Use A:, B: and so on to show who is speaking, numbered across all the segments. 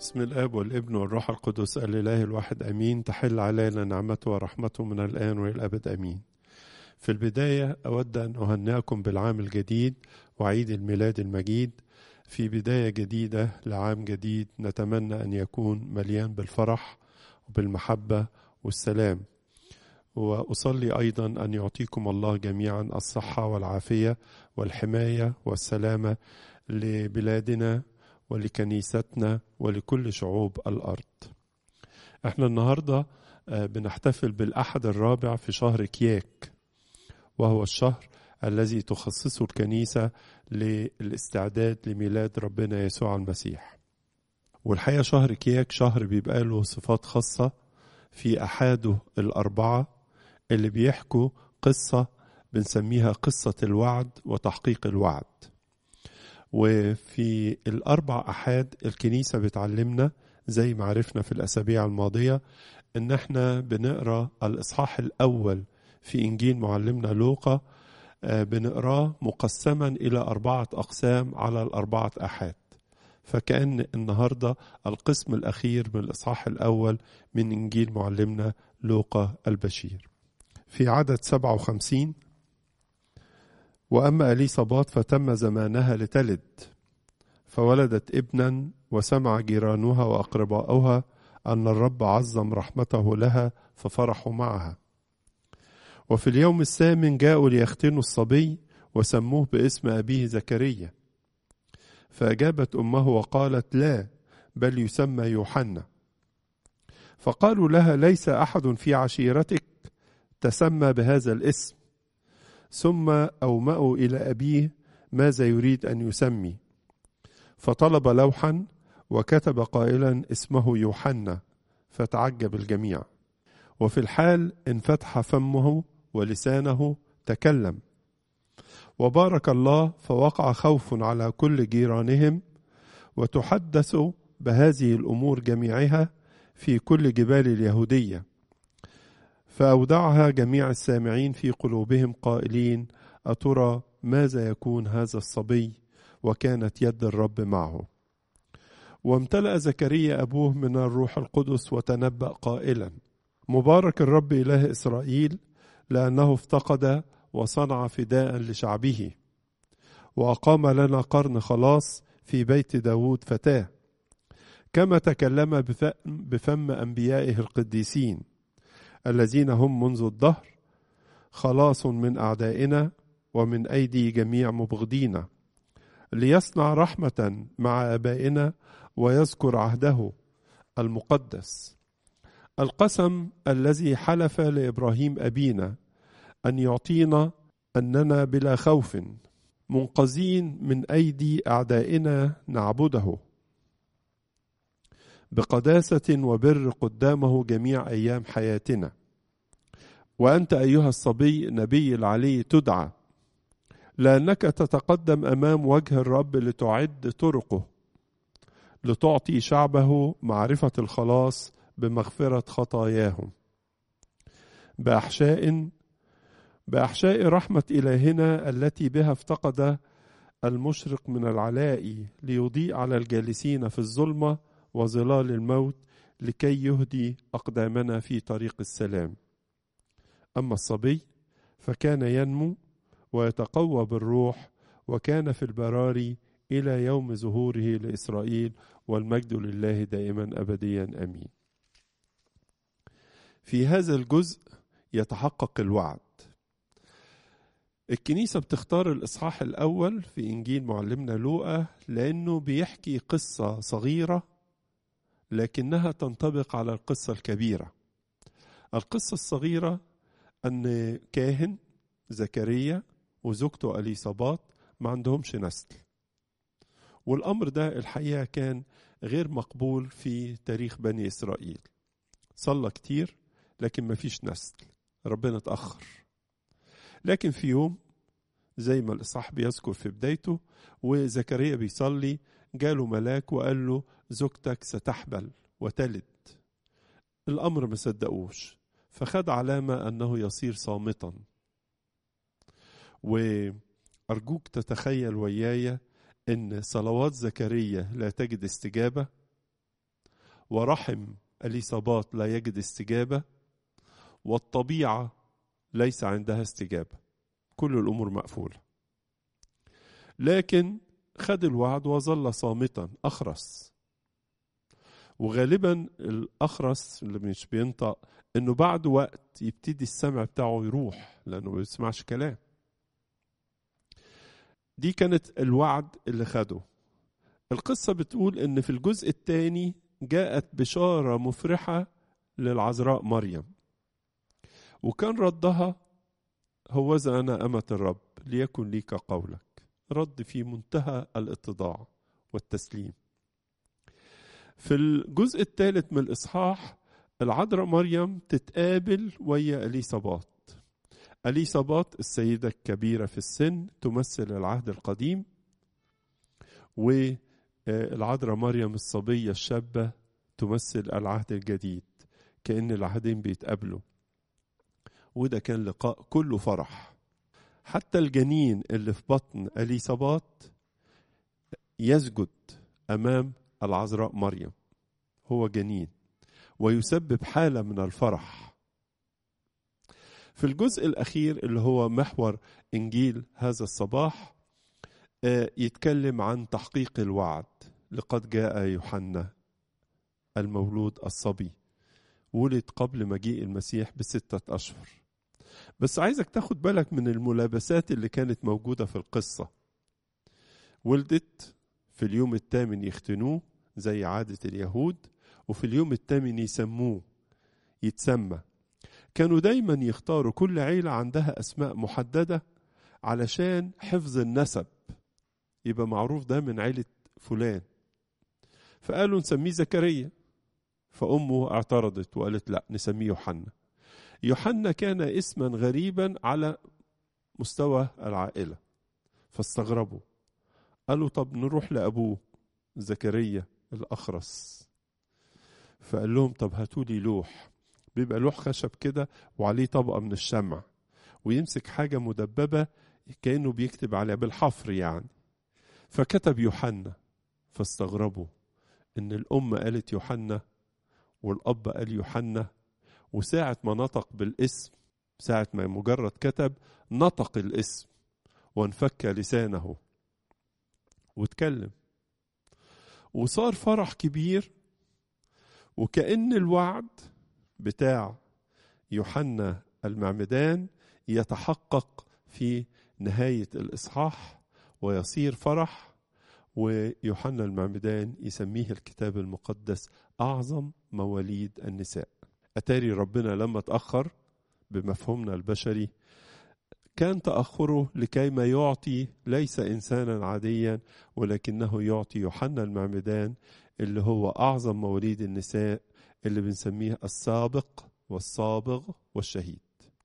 A: باسم الاب والابن والروح القدس الاله الواحد امين تحل علينا نعمته ورحمته من الان والى الابد امين في البدايه اود ان اهنئكم بالعام الجديد وعيد الميلاد المجيد في بدايه جديده لعام جديد نتمنى ان يكون مليان بالفرح وبالمحبه والسلام واصلي ايضا ان يعطيكم الله جميعا الصحه والعافيه والحمايه والسلامه لبلادنا ولكنيستنا ولكل شعوب الارض. احنا النهارده بنحتفل بالاحد الرابع في شهر كياك وهو الشهر الذي تخصصه الكنيسه للاستعداد لميلاد ربنا يسوع المسيح. والحقيقه شهر كياك شهر بيبقى له صفات خاصه في احاده الاربعه اللي بيحكوا قصه بنسميها قصه الوعد وتحقيق الوعد. وفي الأربع أحاد الكنيسة بتعلمنا زي ما عرفنا في الأسابيع الماضية إن إحنا بنقرأ الإصحاح الأول في إنجيل معلمنا لوقا بنقراه مقسما إلى أربعة أقسام على الأربعة أحاد فكأن النهاردة القسم الأخير من الإصحاح الأول من إنجيل معلمنا لوقا البشير في عدد 57 وأما أليصابات فتم زمانها لتلد فولدت ابنا وسمع جيرانها وأقرباؤها أن الرب عظم رحمته لها ففرحوا معها وفي اليوم الثامن جاءوا ليختنوا الصبي وسموه باسم أبيه زكريا فأجابت أمه وقالت لا بل يسمى يوحنا فقالوا لها ليس أحد في عشيرتك تسمى بهذا الاسم ثم أومأوا إلى أبيه ماذا يريد أن يسمي فطلب لوحا وكتب قائلا اسمه يوحنا فتعجب الجميع وفي الحال انفتح فمه ولسانه تكلم وبارك الله فوقع خوف على كل جيرانهم وتحدث بهذه الامور جميعها في كل جبال اليهوديه فأودعها جميع السامعين في قلوبهم قائلين أترى ماذا يكون هذا الصبي وكانت يد الرب معه وامتلأ زكريا أبوه من الروح القدس وتنبأ قائلا مبارك الرب إله إسرائيل لأنه افتقد وصنع فداء لشعبه وأقام لنا قرن خلاص في بيت داود فتاه كما تكلم بفم أنبيائه القديسين الذين هم منذ الدهر خلاص من اعدائنا ومن ايدي جميع مبغضينا ليصنع رحمه مع ابائنا ويذكر عهده المقدس القسم الذي حلف لابراهيم ابينا ان يعطينا اننا بلا خوف منقذين من ايدي اعدائنا نعبده بقداسة وبر قدامه جميع أيام حياتنا وأنت أيها الصبي نبي العلي تدعى لأنك تتقدم أمام وجه الرب لتعد طرقه لتعطي شعبه معرفة الخلاص بمغفرة خطاياهم بأحشاء بأحشاء رحمة إلهنا التي بها افتقد المشرق من العلاء ليضيء على الجالسين في الظلمه وظلال الموت لكي يهدي اقدامنا في طريق السلام اما الصبي فكان ينمو ويتقوى بالروح وكان في البراري الى يوم ظهوره لاسرائيل والمجد لله دائما ابديا امين في هذا الجزء يتحقق الوعد الكنيسة بتختار الإصحاح الأول في إنجيل معلمنا لوقا لأنه بيحكي قصة صغيرة لكنها تنطبق على القصة الكبيرة. القصة الصغيرة أن كاهن زكريا وزوجته أليصابات ما عندهمش نسل. والأمر ده الحقيقة كان غير مقبول في تاريخ بني إسرائيل. صلى كتير لكن ما فيش نسل. ربنا اتأخر. لكن في يوم زي ما الإصحاح بيذكر في بدايته وزكريا بيصلي جاله ملاك وقال له زوجتك ستحبل وتلد الأمر ما صدقوش فخد علامة أنه يصير صامتا وأرجوك تتخيل وياي أن صلوات زكريا لا تجد استجابة ورحم اليصابات لا يجد استجابه والطبيعه ليس عندها استجابه كل الامور مقفوله لكن خد الوعد وظل صامتا اخرس وغالبا الاخرس اللي مش بينطق انه بعد وقت يبتدي السمع بتاعه يروح لانه ما بيسمعش كلام دي كانت الوعد اللي خده القصة بتقول ان في الجزء الثاني جاءت بشارة مفرحة للعذراء مريم وكان ردها هوذا أنا أمة الرب ليكن ليك قولك رد في منتهى الاتضاع والتسليم في الجزء الثالث من الإصحاح العذراء مريم تتقابل ويا أليصابات أليصابات السيدة الكبيرة في السن تمثل العهد القديم والعذراء مريم الصبية الشابة تمثل العهد الجديد كأن العهدين بيتقابلوا وده كان لقاء كله فرح حتى الجنين اللي في بطن أليصابات يسجد أمام العذراء مريم هو جنين ويسبب حالة من الفرح في الجزء الأخير اللي هو محور إنجيل هذا الصباح يتكلم عن تحقيق الوعد لقد جاء يوحنا المولود الصبي ولد قبل مجيء المسيح بستة أشهر بس عايزك تاخد بالك من الملابسات اللي كانت موجودة في القصة ولدت في اليوم الثامن يختنوه زي عادة اليهود وفي اليوم الثامن يسموه يتسمى كانوا دايما يختاروا كل عيلة عندها أسماء محددة علشان حفظ النسب يبقى معروف ده من عيلة فلان فقالوا نسميه زكريا فأمه اعترضت وقالت لا نسميه يوحنا يوحنا كان اسما غريبا على مستوى العائلة فاستغربوا قالوا طب نروح لأبوه زكريا الأخرس فقال لهم طب هاتوا لي لوح بيبقى لوح خشب كده وعليه طبقة من الشمع ويمسك حاجة مدببة كأنه بيكتب عليها بالحفر يعني فكتب يوحنا فاستغربوا إن الأم قالت يوحنا والأب قال يوحنا وساعة ما نطق بالاسم ساعة ما مجرد كتب نطق الاسم وانفك لسانه واتكلم وصار فرح كبير وكأن الوعد بتاع يوحنا المعمدان يتحقق في نهاية الإصحاح ويصير فرح ويوحنا المعمدان يسميه الكتاب المقدس أعظم مواليد النساء أتاري ربنا لما تأخر بمفهومنا البشري كان تأخره لكي ما يعطي ليس إنسانا عاديا ولكنه يعطي يوحنا المعمدان اللي هو أعظم مواليد النساء اللي بنسميه السابق والصابغ والشهيد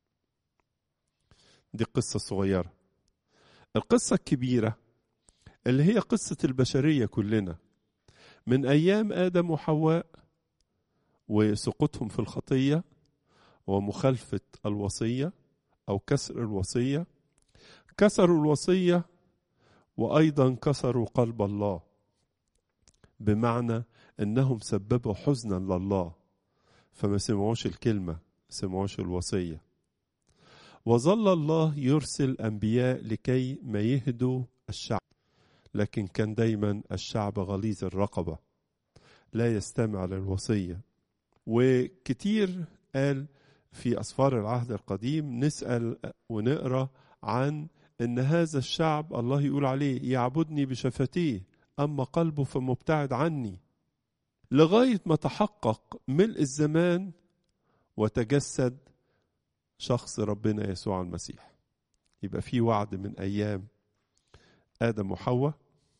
A: دي قصة صغيرة القصة الكبيرة اللي هي قصة البشرية كلنا من أيام آدم وحواء وسقوطهم في الخطية ومخالفة الوصية أو كسر الوصية كسروا الوصية وأيضا كسروا قلب الله بمعنى أنهم سببوا حزنا لله فما سمعوش الكلمة سمعوش الوصية وظل الله يرسل أنبياء لكي ما يهدوا الشعب لكن كان دايما الشعب غليظ الرقبة لا يستمع للوصية وكتير قال في أسفار العهد القديم نسأل ونقرأ عن أن هذا الشعب الله يقول عليه يعبدني بشفتيه أما قلبه فمبتعد عني لغاية ما تحقق ملء الزمان وتجسد شخص ربنا يسوع المسيح يبقى في وعد من أيام آدم وحواء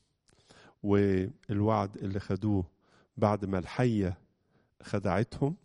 A: والوعد اللي خدوه بعد ما الحية خدعتهم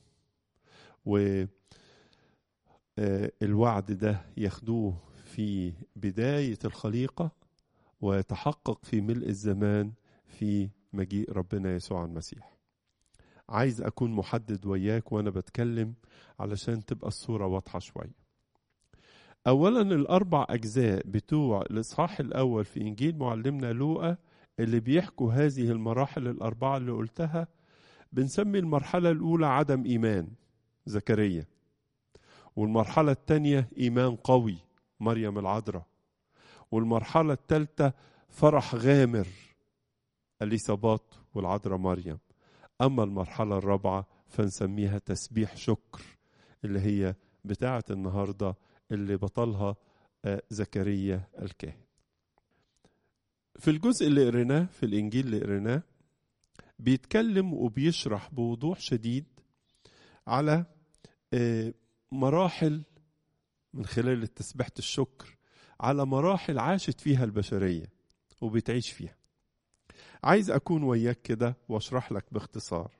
A: والوعد ده ياخدوه في بداية الخليقة ويتحقق في ملء الزمان في مجيء ربنا يسوع المسيح عايز أكون محدد وياك وأنا بتكلم علشان تبقى الصورة واضحة شوية أولا الأربع أجزاء بتوع الإصحاح الأول في إنجيل معلمنا لوقا اللي بيحكوا هذه المراحل الأربعة اللي قلتها بنسمي المرحلة الأولى عدم إيمان زكريا والمرحلة الثانية إيمان قوي مريم العذراء والمرحلة الثالثة فرح غامر اليصابات والعذراء مريم أما المرحلة الرابعة فنسميها تسبيح شكر اللي هي بتاعة النهاردة اللي بطلها زكريا الكاهن في الجزء اللي قريناه في الإنجيل اللي قريناه بيتكلم وبيشرح بوضوح شديد على مراحل من خلال تسبيحة الشكر على مراحل عاشت فيها البشرية وبتعيش فيها عايز أكون وياك كده وأشرح لك باختصار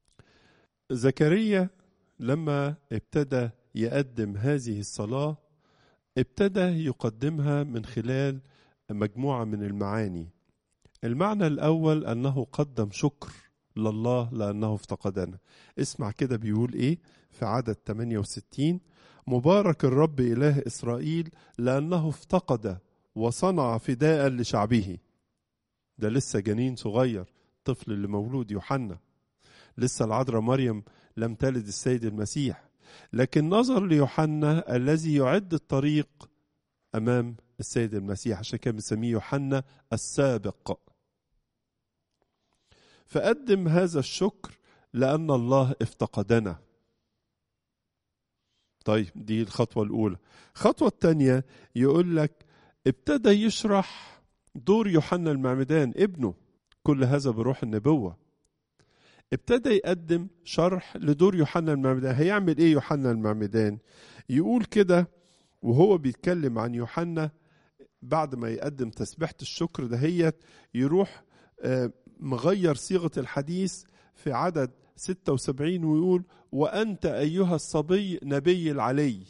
A: زكريا لما ابتدى يقدم هذه الصلاة ابتدى يقدمها من خلال مجموعة من المعاني المعنى الأول أنه قدم شكر لله لأنه افتقدنا اسمع كده بيقول إيه في عدد 68 مبارك الرب إله إسرائيل لأنه افتقد وصنع فداء لشعبه ده لسه جنين صغير طفل اللي مولود يوحنا لسه العذراء مريم لم تلد السيد المسيح لكن نظر ليوحنا الذي يعد الطريق امام السيد المسيح عشان كده بنسميه يوحنا السابق فقدم هذا الشكر لان الله افتقدنا طيب دي الخطوه الاولى الخطوه الثانيه يقول لك ابتدى يشرح دور يوحنا المعمدان ابنه كل هذا بروح النبوه ابتدى يقدم شرح لدور يوحنا المعمدان هيعمل ايه يوحنا المعمدان يقول كده وهو بيتكلم عن يوحنا بعد ما يقدم تسبيحة الشكر دهيت يروح مغير صيغة الحديث في عدد 76 ويقول وأنت أيها الصبي نبي العلي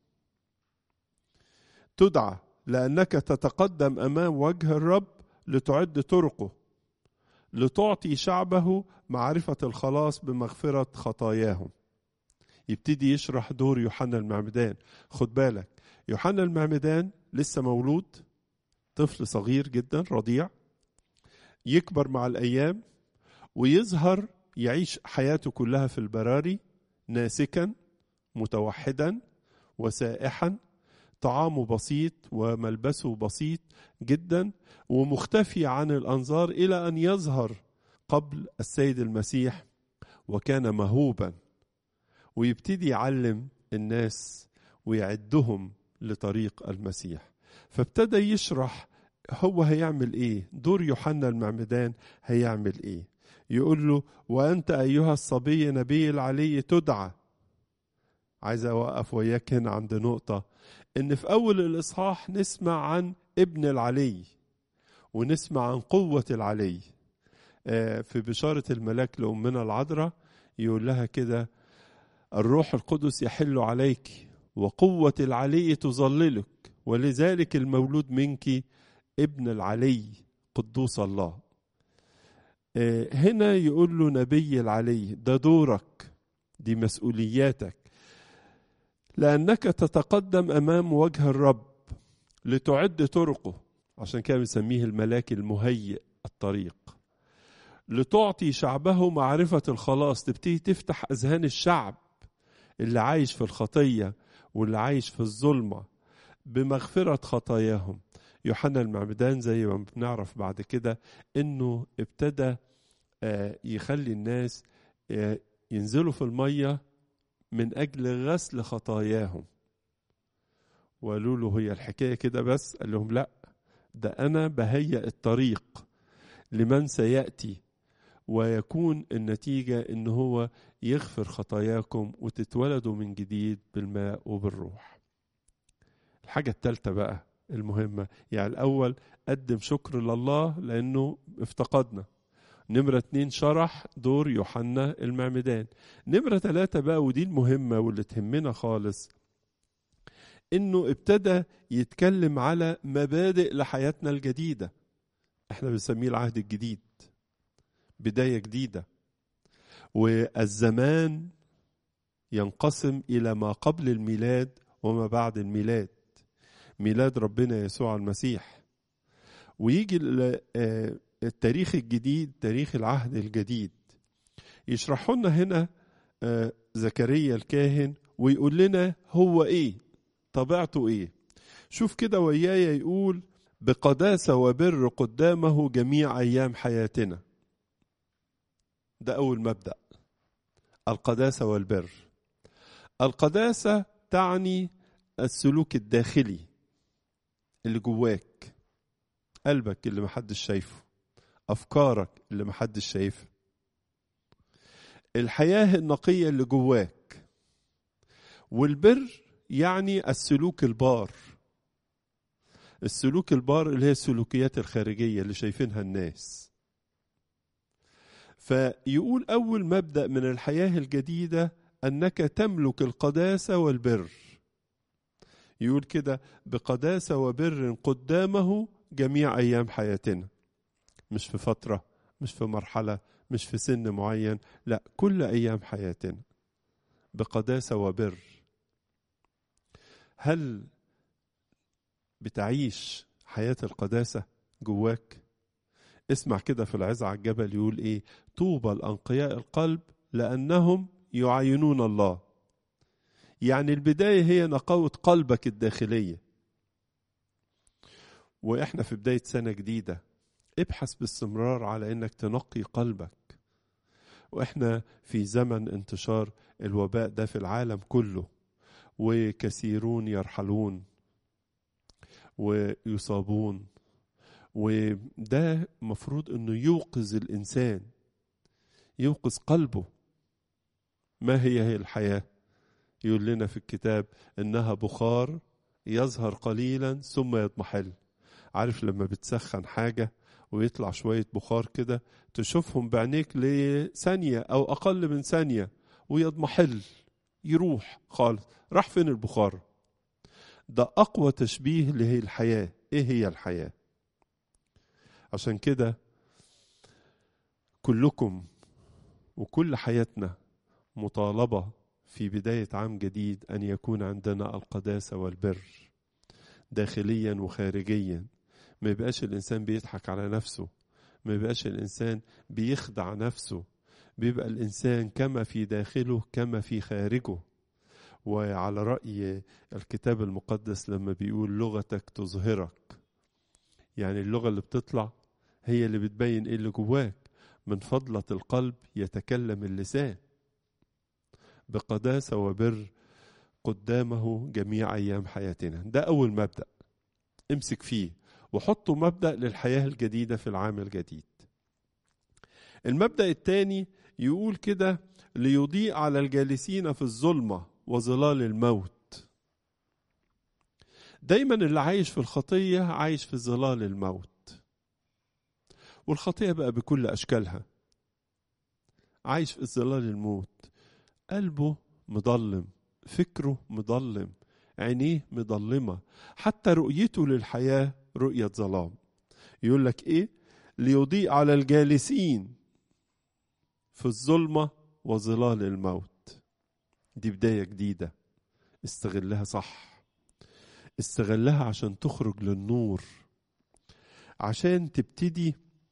A: تدعى لأنك تتقدم أمام وجه الرب لتعد طرقه لتعطي شعبه معرفة الخلاص بمغفرة خطاياهم يبتدي يشرح دور يوحنا المعمدان خد بالك يوحنا المعمدان لسه مولود طفل صغير جدا رضيع يكبر مع الأيام ويظهر يعيش حياته كلها في البراري ناسكا متوحدا وسائحا طعامه بسيط وملبسه بسيط جدا ومختفي عن الانظار الى ان يظهر قبل السيد المسيح وكان مهوبا ويبتدي يعلم الناس ويعدهم لطريق المسيح فابتدى يشرح هو هيعمل ايه دور يوحنا المعمدان هيعمل ايه يقول له وانت ايها الصبي نبي العلي تدعى عايز اوقف وياك هنا عند نقطه ان في اول الاصحاح نسمع عن ابن العلي ونسمع عن قوه العلي في بشاره الملاك لامنا العذراء يقول لها كده الروح القدس يحل عليك وقوه العلي تظللك ولذلك المولود منك ابن العلي قدوس الله هنا يقول له نبي العلي ده دورك دي مسؤولياتك لأنك تتقدم أمام وجه الرب لتعد طرقه عشان كده بنسميه الملاك المهيئ الطريق لتعطي شعبه معرفة الخلاص تبتدي تفتح أذهان الشعب اللي عايش في الخطية واللي عايش في الظلمة بمغفرة خطاياهم يوحنا المعمدان زي ما بنعرف بعد كده انه ابتدى يخلي الناس ينزلوا في الميه من أجل غسل خطاياهم وقالوا له هي الحكاية كده بس قال لهم لا ده أنا بهيئ الطريق لمن سيأتي ويكون النتيجة إن هو يغفر خطاياكم وتتولدوا من جديد بالماء وبالروح الحاجة الثالثة بقى المهمة يعني الأول قدم شكر لله لأنه افتقدنا نمرة اتنين شرح دور يوحنا المعمدان نمرة ثلاثة بقى ودي المهمة واللي تهمنا خالص انه ابتدى يتكلم على مبادئ لحياتنا الجديدة احنا بنسميه العهد الجديد بداية جديدة والزمان ينقسم إلى ما قبل الميلاد وما بعد الميلاد ميلاد ربنا يسوع المسيح ويجي التاريخ الجديد تاريخ العهد الجديد يشرحوا لنا هنا آه، زكريا الكاهن ويقول لنا هو ايه طبيعته ايه شوف كده وياي يقول بقداسة وبر قدامه جميع أيام حياتنا ده أول مبدأ القداسة والبر القداسة تعني السلوك الداخلي اللي جواك قلبك اللي محدش شايفه أفكارك اللي محدش شايفها الحياة النقية اللي جواك والبر يعني السلوك البار السلوك البار اللي هي السلوكيات الخارجية اللي شايفينها الناس فيقول أول مبدأ من الحياة الجديدة أنك تملك القداسة والبر يقول كده بقداسة وبر قدامه جميع أيام حياتنا مش في فترة مش في مرحلة مش في سن معين لا كل أيام حياتنا بقداسة وبر هل بتعيش حياة القداسة جواك اسمع كده في العزة على الجبل يقول ايه طوبى الأنقياء القلب لأنهم يعينون الله يعني البداية هي نقاوة قلبك الداخلية وإحنا في بداية سنة جديدة ابحث باستمرار على إنك تنقي قلبك وإحنا في زمن انتشار الوباء ده في العالم كله وكثيرون يرحلون ويصابون وده مفروض انه يوقظ الانسان يوقظ قلبه ما هي هي الحياه يقول لنا في الكتاب انها بخار يظهر قليلا ثم يضمحل عارف لما بتسخن حاجه ويطلع شويه بخار كده تشوفهم بعينيك لثانيه او اقل من ثانيه ويضمحل يروح خالص راح فين البخار ده اقوى تشبيه لهي الحياه ايه هي الحياه عشان كده كلكم وكل حياتنا مطالبه في بدايه عام جديد ان يكون عندنا القداسه والبر داخليا وخارجيا ما يبقاش الانسان بيضحك على نفسه ما يبقاش الانسان بيخدع نفسه بيبقى الانسان كما في داخله كما في خارجه وعلى راي الكتاب المقدس لما بيقول لغتك تظهرك يعني اللغه اللي بتطلع هي اللي بتبين ايه اللي جواك من فضله القلب يتكلم اللسان بقداسه وبر قدامه جميع ايام حياتنا ده اول مبدا امسك فيه وحطه مبدا للحياه الجديده في العام الجديد المبدا الثاني يقول كده ليضيء على الجالسين في الظلمه وظلال الموت دايما اللي عايش في الخطيه عايش في ظلال الموت والخطيه بقى بكل اشكالها عايش في ظلال الموت قلبه مضلم فكره مضلم عينيه مضلمه حتى رؤيته للحياه رؤيه ظلام يقول لك ايه ليضيء على الجالسين في الظلمه وظلال الموت دي بدايه جديده استغلها صح استغلها عشان تخرج للنور عشان تبتدي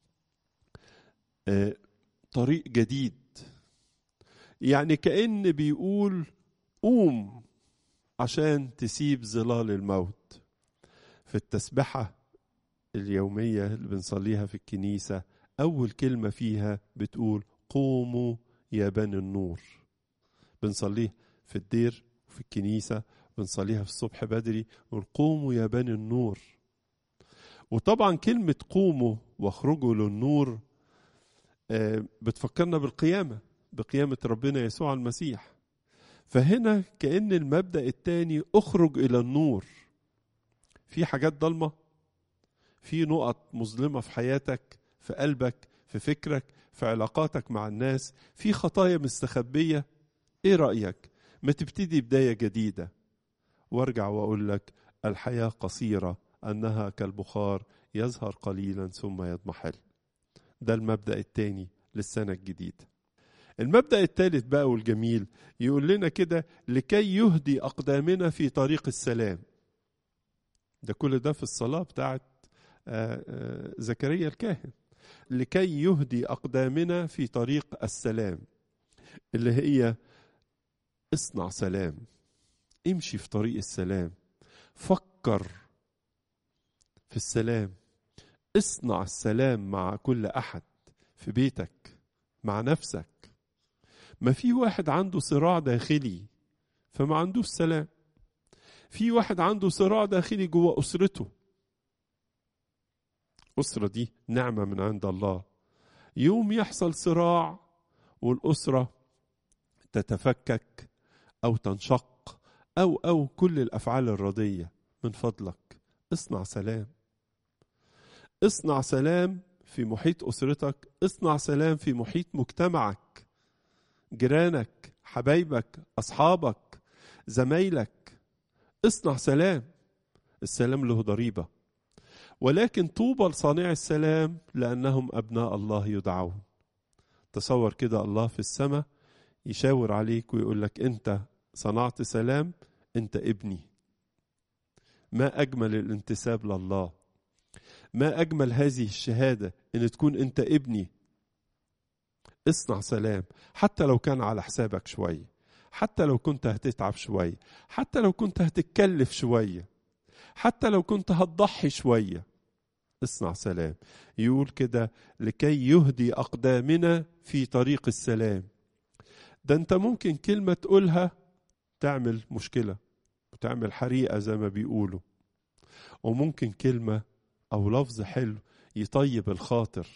A: آه طريق جديد يعني كأن بيقول قوم عشان تسيب ظلال الموت في التسبحة اليومية اللي بنصليها في الكنيسة أول كلمة فيها بتقول قوموا يا بني النور بنصليه في الدير وفي الكنيسة بنصليها في الصبح بدري نقول قوموا يا بني النور وطبعا كلمة قوموا واخرجوا للنور بتفكرنا بالقيامة بقيامة ربنا يسوع المسيح فهنا كأن المبدأ الثاني اخرج إلى النور في حاجات ضلمة في نقط مظلمة في حياتك في قلبك في فكرك في علاقاتك مع الناس في خطايا مستخبية ايه رأيك ما تبتدي بداية جديدة وارجع واقول لك الحياة قصيرة انها كالبخار يظهر قليلا ثم يضمحل ده المبدأ الثاني للسنة الجديدة المبدأ الثالث بقى والجميل يقول لنا كده لكي يهدي أقدامنا في طريق السلام ده كل ده في الصلاة بتاعت زكريا الكاهن لكي يهدي أقدامنا في طريق السلام اللي هي اصنع سلام امشي في طريق السلام فكر في السلام اصنع السلام مع كل احد في بيتك مع نفسك ما في واحد عنده صراع داخلي فما عندوش سلام في واحد عنده صراع داخلي جوه اسرته الاسره دي نعمه من عند الله يوم يحصل صراع والاسره تتفكك او تنشق او او كل الافعال الرديه من فضلك اصنع سلام اصنع سلام في محيط اسرتك اصنع سلام في محيط مجتمعك جيرانك حبايبك اصحابك زمايلك اصنع سلام السلام له ضريبه ولكن طوبى لصانع السلام لانهم ابناء الله يدعون تصور كده الله في السماء يشاور عليك ويقول لك انت صنعت سلام انت ابني ما اجمل الانتساب لله ما اجمل هذه الشهاده ان تكون انت ابني اصنع سلام حتى لو كان على حسابك شويه حتى لو كنت هتتعب شويه حتى لو كنت هتتكلف شويه حتى لو كنت هتضحي شويه اصنع سلام يقول كده لكي يهدي اقدامنا في طريق السلام ده انت ممكن كلمه تقولها تعمل مشكله وتعمل حريقه زي ما بيقولوا وممكن كلمه او لفظ حلو يطيب الخاطر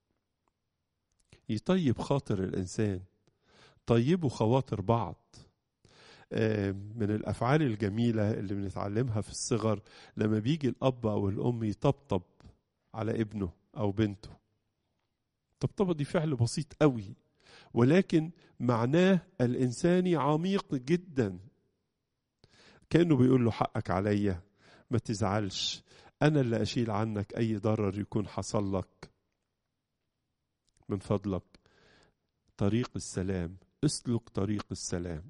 A: يطيب خاطر الانسان طيبوا خواطر بعض من الافعال الجميله اللي بنتعلمها في الصغر لما بيجي الاب او الام يطبطب على ابنه او بنته الطبطبه دي فعل بسيط قوي ولكن معناه الانساني عميق جدا كانه بيقول له حقك عليا ما تزعلش انا اللي اشيل عنك اي ضرر يكون حصل لك من فضلك طريق السلام اسلك طريق السلام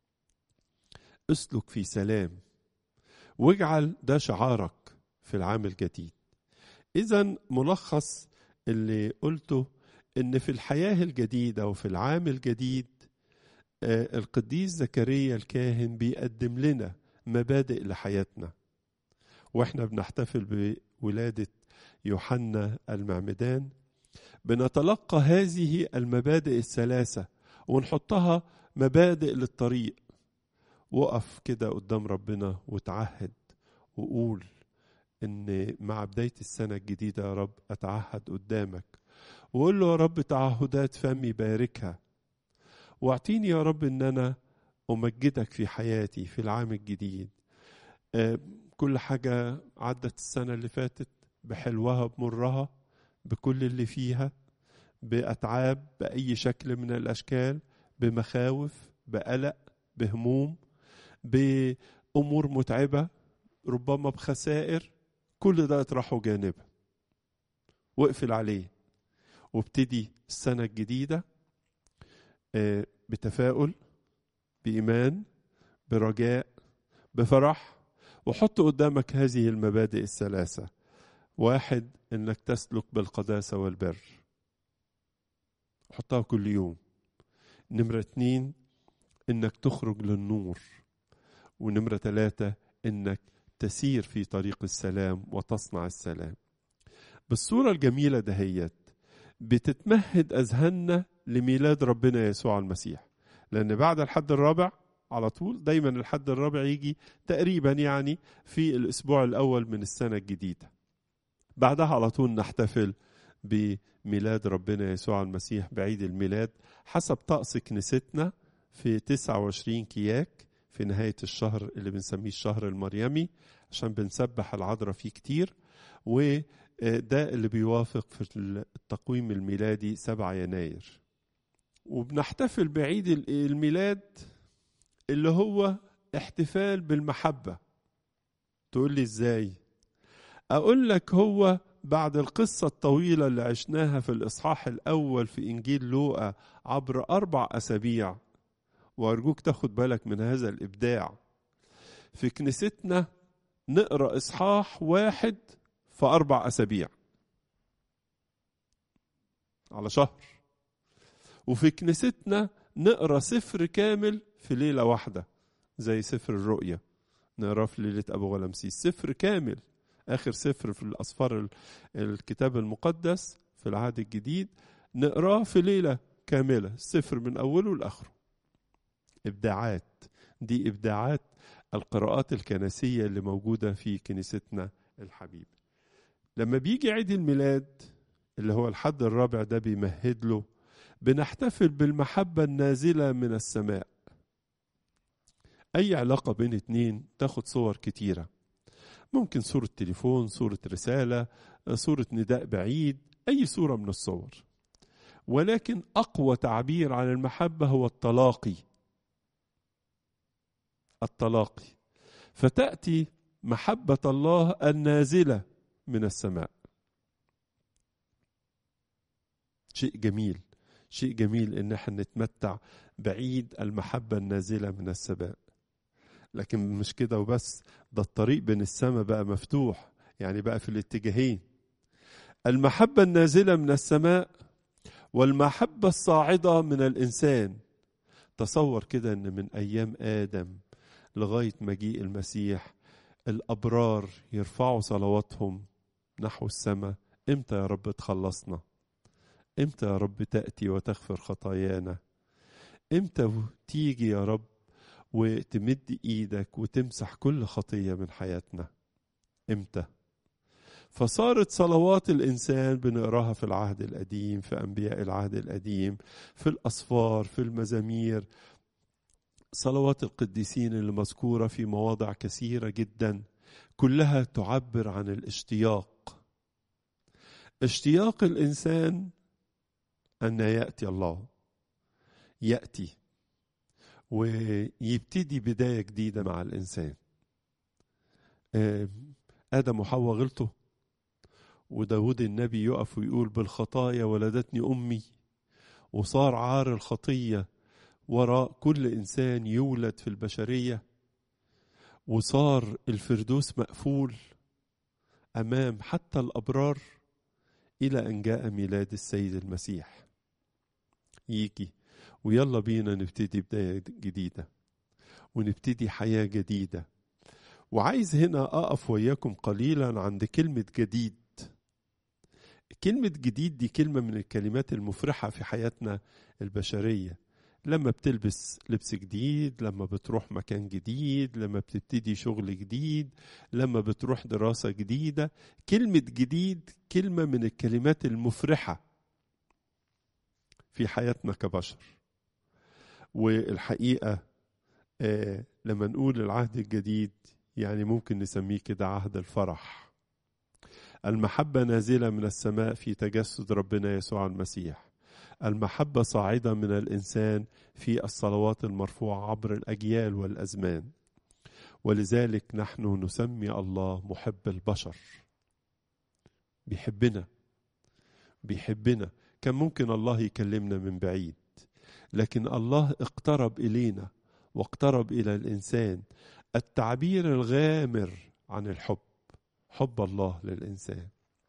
A: اسلك في سلام واجعل ده شعارك في العام الجديد اذا ملخص اللي قلته ان في الحياه الجديده وفي العام الجديد آه القديس زكريا الكاهن بيقدم لنا مبادئ لحياتنا واحنا بنحتفل بولاده يوحنا المعمدان بنتلقى هذه المبادئ الثلاثه ونحطها مبادئ للطريق وقف كده قدام ربنا وتعهد وقول ان مع بدايه السنه الجديده يا رب اتعهد قدامك وقول له يا رب تعهدات فمي باركها واعطيني يا رب ان انا امجدك في حياتي في العام الجديد آه كل حاجه عدت السنه اللي فاتت بحلوها بمرها بكل اللي فيها باتعاب باي شكل من الاشكال بمخاوف بقلق بهموم بامور متعبه ربما بخسائر كل ده اطرحه جانبا واقفل عليه وابتدي السنة الجديدة بتفاؤل بإيمان برجاء بفرح وحط قدامك هذه المبادئ الثلاثة واحد انك تسلك بالقداسة والبر حطها كل يوم نمرة اتنين انك تخرج للنور ونمرة ثلاثة انك تسير في طريق السلام وتصنع السلام بالصورة الجميلة دهيت بتتمهد أذهاننا لميلاد ربنا يسوع المسيح لأن بعد الحد الرابع على طول دايما الحد الرابع يجي تقريبا يعني في الأسبوع الأول من السنة الجديدة بعدها على طول نحتفل بميلاد ربنا يسوع المسيح بعيد الميلاد حسب طقس كنيستنا في 29 كياك في نهاية الشهر اللي بنسميه الشهر المريمي عشان بنسبح العذراء فيه كتير وده اللي بيوافق في التقويم الميلادي 7 يناير وبنحتفل بعيد الميلاد اللي هو احتفال بالمحبة تقول لي ازاي اقول لك هو بعد القصة الطويلة اللي عشناها في الإصحاح الأول في إنجيل لوقا عبر أربع أسابيع وأرجوك تاخد بالك من هذا الإبداع في كنيستنا نقرأ إصحاح واحد في أربع أسابيع على شهر وفي كنيستنا نقرا سفر كامل في ليله واحده زي سفر الرؤيا نقراه في ليله ابو غلمسيس سفر كامل اخر سفر في الاسفار الكتاب المقدس في العهد الجديد نقراه في ليله كامله السفر من اوله لاخره ابداعات دي ابداعات القراءات الكنسيه اللي موجوده في كنيستنا الحبيبه لما بيجي عيد الميلاد اللي هو الحد الرابع ده بيمهد له بنحتفل بالمحبة النازلة من السماء أي علاقة بين اتنين تاخد صور كتيرة ممكن صورة تليفون صورة رسالة صورة نداء بعيد أي صورة من الصور ولكن أقوى تعبير عن المحبة هو التلاقي التلاقي فتأتي محبة الله النازلة من السماء شيء جميل شيء جميل ان احنا نتمتع بعيد المحبة النازلة من السماء لكن مش كده وبس ده الطريق بين السماء بقى مفتوح يعني بقى في الاتجاهين المحبة النازلة من السماء والمحبة الصاعدة من الإنسان تصور كده ان من أيام آدم لغاية مجيء المسيح الأبرار يرفعوا صلواتهم نحو السماء امتى يا رب تخلصنا امتى يا رب تأتي وتغفر خطايانا امتى تيجي يا رب وتمد ايدك وتمسح كل خطية من حياتنا امتى فصارت صلوات الإنسان بنقراها في العهد القديم في أنبياء العهد القديم في الأسفار في المزامير صلوات القديسين اللي مذكورة في مواضع كثيرة جدا كلها تعبر عن الاشتياق اشتياق الإنسان أن يأتي الله يأتي ويبتدي بداية جديدة مع الإنسان آدم وحواء غلطوا وداود النبي يقف ويقول بالخطايا ولدتني أمي وصار عار الخطية وراء كل إنسان يولد في البشرية وصار الفردوس مقفول أمام حتى الأبرار إلى أن جاء ميلاد السيد المسيح يجي ويلا بينا نبتدي بداية جديدة ونبتدي حياة جديدة وعايز هنا أقف وياكم قليلا عند كلمة جديد كلمة جديد دي كلمة من الكلمات المفرحة في حياتنا البشرية لما بتلبس لبس جديد لما بتروح مكان جديد لما بتبتدي شغل جديد لما بتروح دراسة جديدة كلمة جديد كلمة من الكلمات المفرحة في حياتنا كبشر والحقيقة آه لما نقول العهد الجديد يعني ممكن نسميه كده عهد الفرح المحبة نازلة من السماء في تجسد ربنا يسوع المسيح المحبة صاعدة من الإنسان في الصلوات المرفوعة عبر الأجيال والأزمان ولذلك نحن نسمي الله محب البشر بيحبنا بيحبنا كان ممكن الله يكلمنا من بعيد لكن الله اقترب إلينا واقترب إلى الإنسان التعبير الغامر عن الحب حب الله للإنسان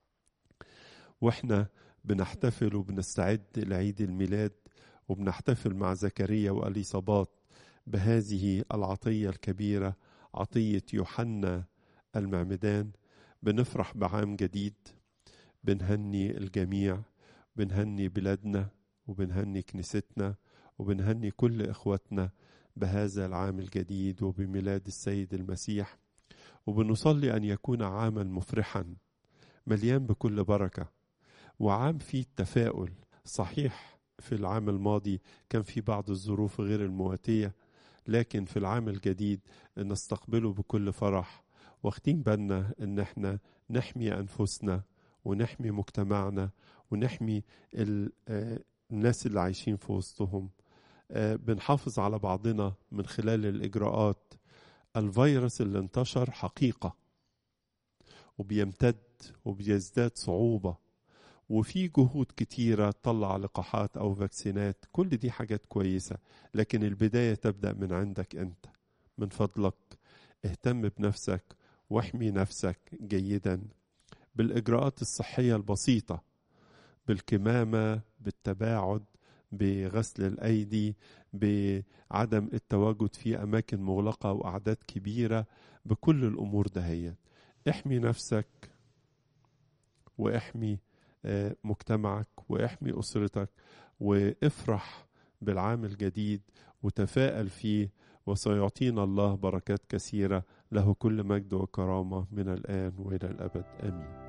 A: واحنا بنحتفل وبنستعد لعيد الميلاد وبنحتفل مع زكريا واليصابات بهذه العطيه الكبيره عطيه يوحنا المعمدان بنفرح بعام جديد بنهني الجميع بنهني بلادنا وبنهني كنيستنا وبنهني كل اخواتنا بهذا العام الجديد وبميلاد السيد المسيح وبنصلي ان يكون عاما مفرحا مليان بكل بركه وعام فيه التفاؤل صحيح في العام الماضي كان في بعض الظروف غير المواتية لكن في العام الجديد نستقبله بكل فرح واخدين بالنا ان احنا نحمي انفسنا ونحمي مجتمعنا ونحمي الناس اللي عايشين في وسطهم بنحافظ على بعضنا من خلال الاجراءات الفيروس اللي انتشر حقيقه وبيمتد وبيزداد صعوبه وفي جهود كتيرة تطلع لقاحات أو فاكسينات كل دي حاجات كويسة لكن البداية تبدأ من عندك أنت من فضلك اهتم بنفسك واحمي نفسك جيدا بالإجراءات الصحية البسيطة بالكمامة بالتباعد بغسل الأيدي بعدم التواجد في أماكن مغلقة وأعداد كبيرة بكل الأمور دهيت احمي نفسك واحمي مجتمعك واحمي أسرتك وافرح بالعام الجديد وتفائل فيه وسيعطينا الله بركات كثيرة له كل مجد وكرامة من الآن وإلى الأبد آمين